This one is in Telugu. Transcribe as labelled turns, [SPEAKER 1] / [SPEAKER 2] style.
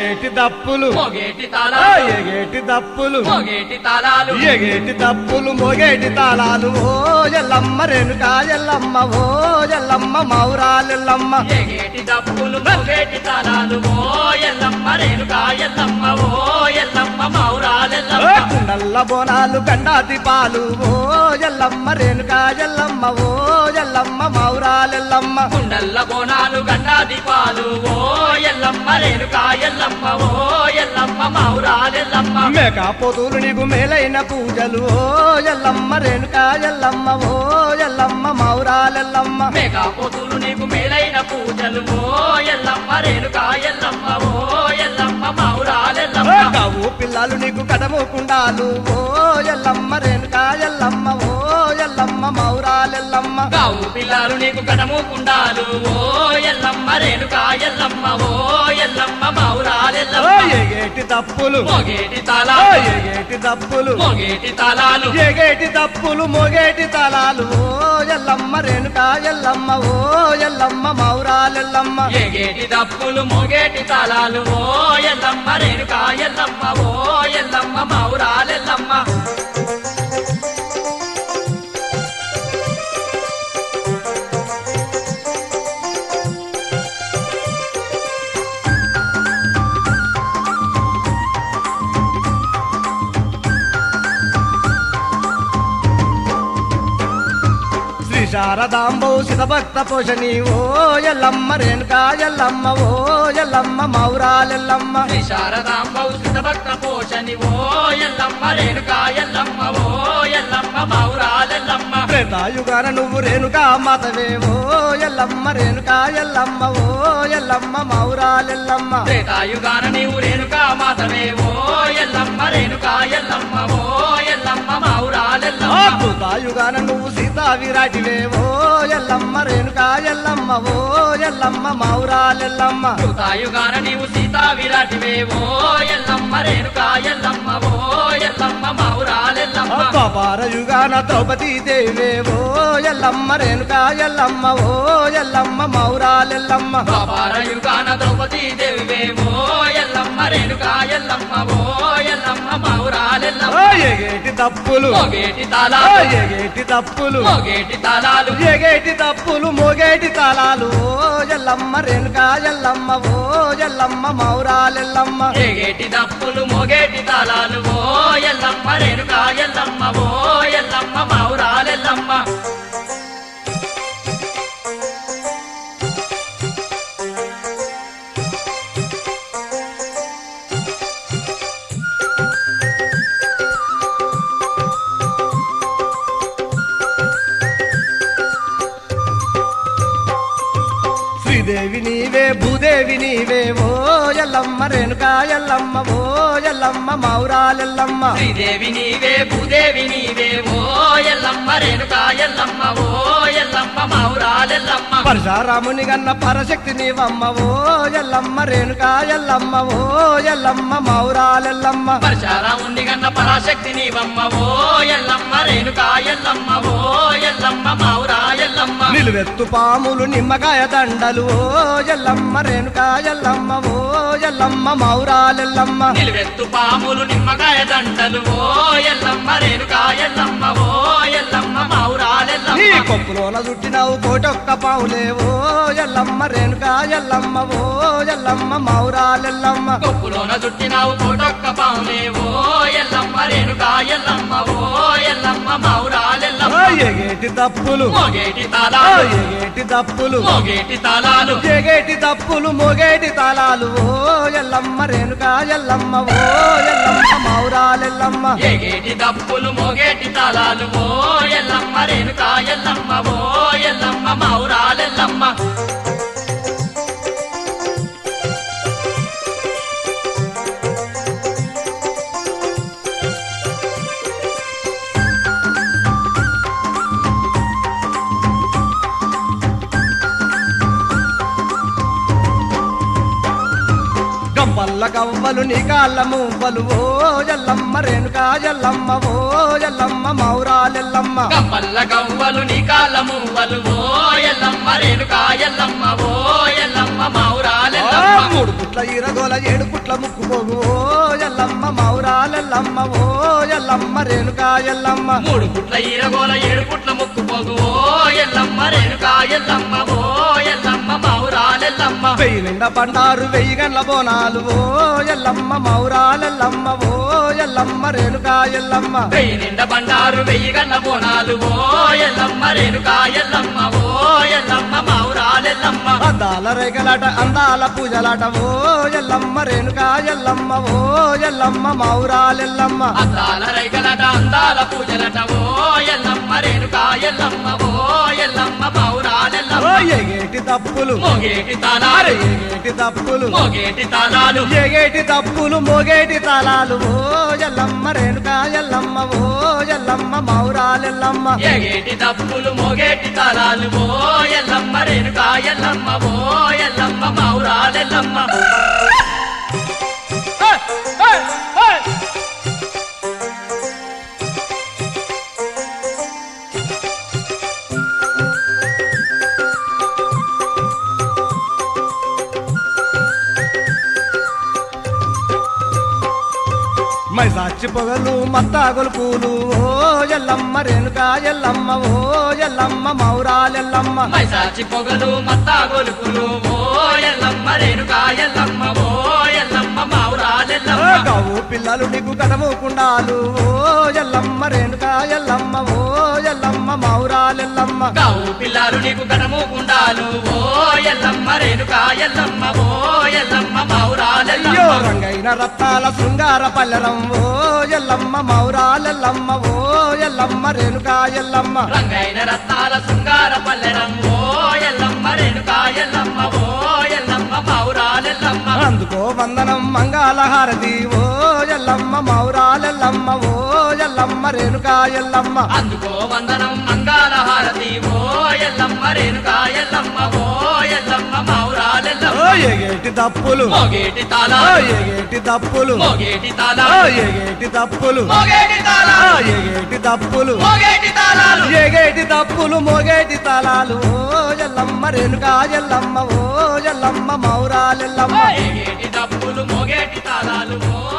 [SPEAKER 1] ఎగేటి దప్పులు
[SPEAKER 2] మోగేటి
[SPEAKER 1] ఆ,
[SPEAKER 2] తాళాలు
[SPEAKER 1] ఎగేటి దప్పులు
[SPEAKER 2] మోగేటి తాళాలు
[SPEAKER 1] ఎగేటి దప్పులు మొగేటి తాళాలు ఓ ఎల్లమ్మ రేణుక ఎల్లమ్మ ఓ ఎల్లమ్మ మౌరాలెల్లమ్మ
[SPEAKER 2] ఎగేటి దప్పులు మోగేటి తాళాలు ఓ ఎల్లమ్మ రేణుకా ఎల్లమ్మ ఓ ఎల్లమ్మ
[SPEAKER 1] ఓ
[SPEAKER 2] మౌరాలెల్లమ్మ
[SPEAKER 1] కుండల్ల బోనాలు గండాది పాలు ఓ ఎల్లమ్మ రేణుక ఎల్లమ్మ ఓ ఎల్లమ్మ మౌరాలెల్లమ్మ
[SPEAKER 2] కుండల్ల బోనాలు గండా దీపాలు ఓ ఎల్లమ్మ రేణుకా ఎల్లమ్మ ఓ ఎల్లమ్మ మౌరాలెల్లమ్మ
[SPEAKER 1] మేక పొదులు నీకు మేలైన పూజలు ఓ ఎల్లమ్మ రేణుక ఎల్లమ్మ ఓ ఎల్లమ్మ మౌరాలెల్లమ్మ
[SPEAKER 2] మేఘా పోతులు నీకు మేలైన పూజలు ఓ ఎల్లమ్మ రేణుకా ఎల్లమ్మ ఓ ఎల్లమ్మ మౌరాలెల్లమ్మ
[SPEAKER 1] కావు పిల్లలు నీకు కడముకుండాలు ఓ ఎల్లమ్మ రేణుక ఎల్లమ్మ ఓ ఎల్లమ్మ మౌరాలెల్లమ్మ
[SPEAKER 2] గావు పిల్లలు నీకు కడము కుండాలు ఓ ఎల్లమ్మ రేణుకా ఎల్లమ్మ ఓ ఎల్లమ్మ
[SPEAKER 1] ఓ
[SPEAKER 2] మౌరాలెల్లమ్మ
[SPEAKER 1] ఎగేటి తప్పులు
[SPEAKER 2] మోగేటి
[SPEAKER 1] ఓ
[SPEAKER 2] తాళాలు
[SPEAKER 1] ఎగేటి తప్పులు
[SPEAKER 2] మోగేటి తాళాలు
[SPEAKER 1] ఎగేటి తప్పులు మొగేటి తలాలు ఓ ఎల్లమ్మ రేణుక ఎల్లమ్మ ఓ ఎల్లమ్మ మౌరాలెల్లమ్మ
[SPEAKER 2] ఎగేటి దప్పులు మోగేటి తాళాలు ఓ ఎల్లమ్మ రేణుకా ఎల్లమ్మ ఓ ఎల్లమ్మ మౌరాలెల్లమ్మ
[SPEAKER 1] శ్రీ శారదాంబౌ శితభక్త పోషణి ఓ ఎల్లమ్మ రేణుక ఎల్లమ్మ ఓ ఎల్లమ్మ మౌరాలెల్లమ్మ
[SPEAKER 2] శ్రీ శారదాంబౌ భక్త పోషని ఓ ఎల్లమ్మ రేణుకా ఎల్లమ్మ ఓ ఎల్లమ్మ మౌరాలెల్లమ్మ
[SPEAKER 1] త్రేతాయుగాన నువ్వు రేణుకా మాతవే ఓ ఎల్లమ్మ రేణుక ఎల్లమ్మ ఓ ఎల్లమ్మ మౌరాలెల్లమ్మ
[SPEAKER 2] త్రేతాయుగాన నీవు రేణుకా మాతవే ఓ ఎల్లమ్మ రేణుకా ఎల్లమ్మ ఓ ఎల్లమ్మ మౌరాలెల్లమ్మ
[SPEAKER 1] అద్భుతాయుగాన నువ్వు సీతా విరాటివే ఓ ఎల్లమ్మ రేణుక ఎల్లమ్మ ఓ ఎల్లమ్మ మౌరాలెల్లమ్మ
[SPEAKER 2] కృతాయుగాన నీవు సీతా విరాటివే ఓ ఎల్లమ్మ రేణుకా ఎల్లమ్మ ఓ ఎల్లమ్మ మౌరాలెల్లమ్మ
[SPEAKER 1] ద్వాపారయుగాన ద్రౌపదీ దేవే ఓ ఎల్లమ్మ రేణుక ఎల్లమ్మ ఓ ఎల్లమ్మ మౌరాలెల్లమ్మ
[SPEAKER 2] ద్వాపారయుగాన ద్రౌపదీ దేవివే ఓ ఎల్లమ్మ రేణుకా ఎల్లమ్మ ఓ ఎల్లమ్మ మౌరాలెల్లమ్మ
[SPEAKER 1] ఓ ఎగేటి తప్పులు
[SPEAKER 2] మోగేటి
[SPEAKER 1] ఓ
[SPEAKER 2] తాళాలు
[SPEAKER 1] ఎగేటి తప్పులు
[SPEAKER 2] మోగేటి తాళాలు
[SPEAKER 1] ఎగేటి తప్పులు మోగేటి తాళాలు ఓ ఎల్లమ్మ రేణుక ఎల్లమ్మ ఓ ఎల్లమ్మ మౌరాలెల్లమ్మ
[SPEAKER 2] ఎగేటి దప్పులు మోగేటి తాళాలు ఓ ఎల్లమ్మ రేణుకా ఎల్లమ్మ ఓ ఎల్లమ్మ మౌరాలెల్లమ్మ
[SPEAKER 1] శ్రీదేవి నీవే భూదేవి నీవే ఓ ఎల్లమ్మ రేణుక ఎల్లమ్మ ఓ ఎల్లమ్మ మౌరాలెల్లమ్మ
[SPEAKER 2] శ్రీదేవి నీవే భూదేవి నీవే ఓ ఎల్లమ్మ రేణుకా ఎల్లమ్మ ఓ ఎల్లమ్మ మౌరాలెల్లమ్మ
[SPEAKER 1] పరశురాముని గన్న పరశక్తి నీవమ్మ ఓ ఎల్లమ్మ రేణుక ఎల్లమ్మ ఓ ఎల్లమ్మ మౌరాలెల్లమ్మ
[SPEAKER 2] పరశారాముని గన్న పరాశక్తి నీవమ్మ ఓ ఎల్లమ్మ రేణుకా ఎల్లమ్మ ఓ ఎల్లమ్మ మౌరా ఎల్లమ్మ
[SPEAKER 1] నిలువెత్తు పాములు నిమ్మకాయ దండలు ఓ ఎల్లమ్మ రేణుక ఎల్లమ్మ ఓ ఎల్లమ్మ మౌరాలెల్లమ్మ
[SPEAKER 2] నిలువెత్తు పాములు నిమ్మకాయ దండలు ఓ ఎల్లమ్మ రేణుకా ఎల్లమ్మ ఓ ఎల్లమ్మ మౌరాలెల్లమ్మ
[SPEAKER 1] నీ కొప్పులోన చుట్టినావు కోటొక్క పావులే ఓ ఎల్లమ్మ రేణుక ఎల్లమ్మ ఓ ఎల్లమ్మ మౌరాలెల్లమ్మ
[SPEAKER 2] కొప్పులోన చుట్టినావు కోటొక్క పాములే ఓ ఎల్లమ్మ రేణుకా ఎల్లమ్మ ఓ ఎల్లమ్మ మౌరాలెల్లమ్మ
[SPEAKER 1] ఓ ఎగేటి తప్పులు
[SPEAKER 2] మోగేటి
[SPEAKER 1] ఓ
[SPEAKER 2] తాళాలు
[SPEAKER 1] ఎగేటి తప్పులు
[SPEAKER 2] మోగేటి తాళాలు
[SPEAKER 1] ఎగేటి తప్పులు మొగేటి తాళాలు ఓ ఎల్లమ్మ రేణుక ఎల్లమ్మ ఓ ఎల్లమ్మ మౌరాలెల్లమ్మ
[SPEAKER 2] ఎగేటి దప్పులు మోగేటి తాళాలు ఓ ఎల్లమ్మ రేణుకా ఎల్లమ్మ ఓ ఎల్లమ్మ మౌరాలెల్లమ్మ
[SPEAKER 1] గవ్వల్ల గవ్వలు నీ కాళ్ళ మువ్వలు ఓ ఎల్లమ్మ రేణుక ఎల్లమ్మ ఓ ఎల్లమ్మ మౌరాలెల్లమ్మ
[SPEAKER 2] గమ్మల్ల గవ్వలు నీ కాళ్ళ మువ్వలు ఓ ఎల్లమ్మ రేణుకా ఎల్లమ్మ ఓ ఎల్లమ్మ
[SPEAKER 1] ఆ,
[SPEAKER 2] మౌరాలెల్లమ్మ
[SPEAKER 1] మూడు పుట్ల పుట్ల ఈరగోల ఏడు పుట్ల ముక్కుపోగు ఓ ఎల్లమ్మ మౌరాలెల్లమ్మ ఓ ఎల్లమ్మ రేణుకా ఎల్లమ్మ
[SPEAKER 2] మూడు పుట్ల ఈరగోల ఏడు పుట్ల ముక్కుపోగు ఓ ఎల్లమ్మ రేణుకా ఎల్లమ్మ ఓ ఎల్లమ్మ మౌరాలెల్లమ్మ
[SPEAKER 1] వెయ్యి నిండా బండారు వెయ్యి గండ్ల బోనాలు ఓ ఎల్లమ్మ మౌరాలెల్లమ్మ ఓ ఎల్లమ్మ రేణుకా ఎల్లమ్మ
[SPEAKER 2] వెయ్యి నిండ బండారు వెయ్యి గన్న బోనాలు ఓ ఎల్లమ్మ రేణుకా ఎల్లమ్మ ఓ ఎల్లమ్మ మౌరాలెల్లమ్మ
[SPEAKER 1] అద్దాల రేగలాట అందాల పూజలాట ఓ ఎల్లమ్మ రేణుకా ఎల్లమ్మ ఓ ఎల్లమ్మ మౌరాలెల్లమ్మ
[SPEAKER 2] అద్దాల రైకలట అందాల పూజలట ఓ ఎల్లమ్మ రేణుకా ఎల్లమ్మ ఓ ఎల్లమ్మ
[SPEAKER 1] ఓ
[SPEAKER 2] మౌరాలెల్లమ్మ
[SPEAKER 1] ఎగేటి తప్పులు
[SPEAKER 2] మోగేటి
[SPEAKER 1] అరే
[SPEAKER 2] తాళాలు
[SPEAKER 1] ఎగేటి తప్పులు
[SPEAKER 2] మోగేటి తాళాలు
[SPEAKER 1] ఎగేటి తప్పులు మోగేటి తాళాలు ఓ ఎల్లమ్మ రేణుకా ఎల్లమ్మ ఓ ఎల్లమ్మ మౌరాలెల్లమ్మ
[SPEAKER 2] ఎగేటి తప్పులు మోగేటి తాళాలు ఓ ఎల్లమ్మ రేణుకా ఎల్లమ్మ ఓ ఎల్లమ్మ మౌరాలెల్లమ్మ
[SPEAKER 1] ఏయ్, ఏయ్, ఏయ్. మైసాచి పొగలు మత్తాగొలు పూలు ఓ ఎల్లమ్మ రేణుకా ఎల్లమ్మ ఓ ఎల్లమ్మ మౌరాలెల్లమ్మ
[SPEAKER 2] మైసాచి పొగలు మత్తా గొలుపులు ఓ ఎల్లమ్మ రేణుకా ఎల్లమ్మ ఓ ఎల్లమ్మ మౌరాలెల్లమ్మ
[SPEAKER 1] గవు పిల్లలు నీకు కదముకుండాలు ఓ ఎల్లమ్మ రేణుకా ఎల్లమ్మ ఓ ఎల్లమ్మ మౌరాలెల్లమ్మ
[SPEAKER 2] కావు పిల్లారు నీకు కడము గుండాలు ఓ ఎల్లమ్మ రేణుకా ఎల్లమ్మ ఓ ఎల్లమ్మ
[SPEAKER 1] అయ్యో
[SPEAKER 2] మౌరాలెల్లమ్మ
[SPEAKER 1] రంగైన రత్నాల శృంగార పల్లెరం ఓ ఎల్లమ్మ మౌరాలెల్లమ్మ ఓ ఎల్లమ్మ రేణుకా ఎల్లమ్మ
[SPEAKER 2] రంగైన రత్నాల శృంగార పల్లెరం ఓ ఎల్లమ్మ రేణుకా ఎల్లమ్మ ఓ ఎల్లమ్మ మౌరాలెల్లమ్మ
[SPEAKER 1] అందుకో వందనం మంగళహారతి ఓ ఎల్లమ్మ మౌరాలెల్లమ్మ ఓ ఎల్లమ్మ రేణుకా ఎల్లమ్మ
[SPEAKER 2] అందుకో వందనం మంగాళ హారతి ఓ ఎల్లమ్మ రేణుకా ఎల్లమ్మ ఓ ఎల్లమ్మ
[SPEAKER 1] ఓ
[SPEAKER 2] మౌరాలెల్లమ్మ
[SPEAKER 1] ఎగేటి తప్పులు
[SPEAKER 2] మోగేటి
[SPEAKER 1] ఓ
[SPEAKER 2] తాళాలు
[SPEAKER 1] ఎగేటి తప్పులు
[SPEAKER 2] మోగేటి
[SPEAKER 1] ఓ
[SPEAKER 2] తాళాలు
[SPEAKER 1] ఎగేటి తప్పులు
[SPEAKER 2] మోగేటి
[SPEAKER 1] ఓ
[SPEAKER 2] తాళాలు
[SPEAKER 1] ఎగేటి తప్పులు
[SPEAKER 2] మోగేటి తాళాలు
[SPEAKER 1] ఎగేటి తప్పులు మోగేటి తాళాలు ఓ ఎల్లమ్మ రేణుకా ఎల్లమ్మ ఓ ఎల్లమ్మ మౌరాలెల్లమ్మ
[SPEAKER 2] ఏగేటి డప్పులు మోగేటి తాళాలు ఓ